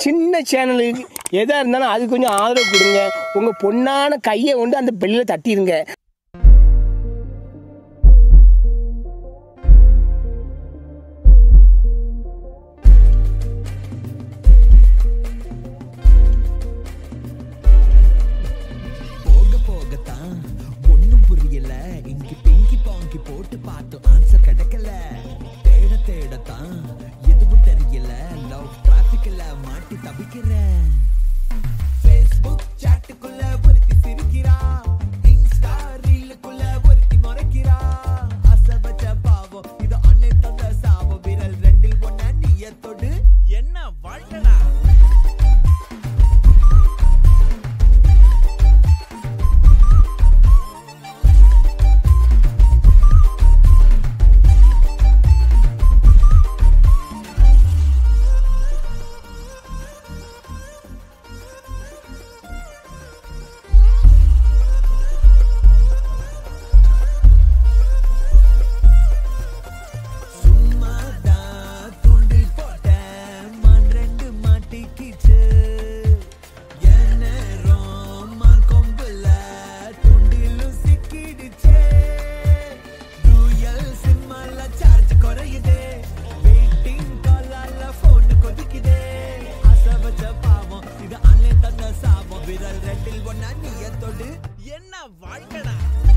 சின்ன சேனலுக்கு எதாக இருந்தாலும் அது கொஞ்சம் ஆதரவு கொடுங்க உங்கள் பொண்ணான கையை கொண்டு அந்த பெல்லில் தட்டிடுங்க போக போகத்தான் ஒண்ணும் புரியல இங்கி பிங்கி பாங்கி போட்டு பார்த்தோம் ஆன்சர் கிடைக்கல தேட தேடத்தான் எதுவும் தெரியல லவ் டிராபிக்ல மாட்டி தவிக்கிறேன் ஃபேஸ்புக் சாட்டுக்குள்ள ஒருத்தி சிரிக்கிறா இன்ஸ்டா ரீலுக்குள்ள ஒருத்தி முறைக்கிறா அசை வச்ச பாவம் இது ஆன்லைன் தந்த சாபம் விரல் ரெண்டில் ஒன்ன நீய தொடு என்ன வாழ்க்கடா சும்மாதான் தூண்டில் போட்டேன் மான் ரெண்டு மாட்டிக்கிச்சு என் நேரம் மான் கொம்புல தூண்டிலும் சிக்கிடுச்சே டூயல் சிம்மால சார்ஜ் குறையுதே வெயிட்டிங் காலால போன் கொதிக்குதே ஆசை வச்ச பாவம் இது ஆன்லைன் தந்த சாபம் விரல் ரெண்டில் ஒன்னா நீய தொடு என்ன வாழ்க்கடா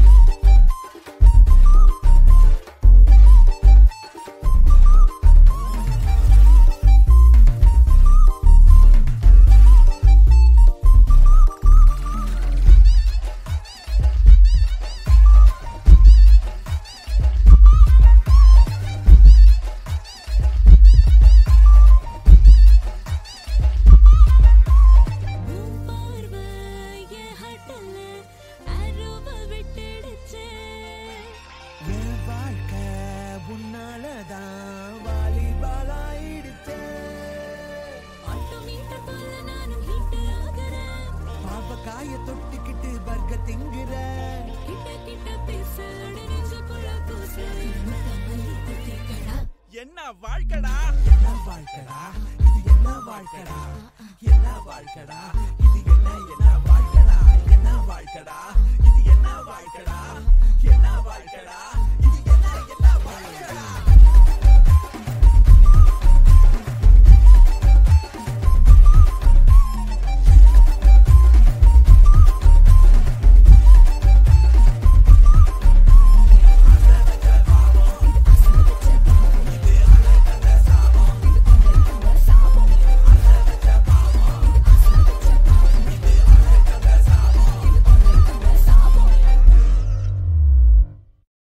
உன் பார்வை என் ஹட்டல்ல அருவ விட்டுடுச்சே. என் வாழ்க்கை உன்னாலதான் வாலிபாலாயிடுச்சே ஆட்டோமீட்டர் போல நானும் ஹிட் ஆகுறேன். பாவக்காய தொட்டுக்கிட்டு பர்க திங்குறேன் கிட்ட கிட்ட பேச நெஞ்சுக்குள்ள கூச. முத்தமல்லி குத்திக்கடா. என்ன வாழ்க்கடா என்ன வாழ்க்கடா இது என்ன வாழ்க்கடா என்ன வாழ்க்கடா இது என்ன என்ன வாழ்க்கடா என்ன வாழ்க்கடா இது என்ன வாழ்க்கடா என்ன வாழ்க்கடா இது என்ன என்ன வாழ்க்கடா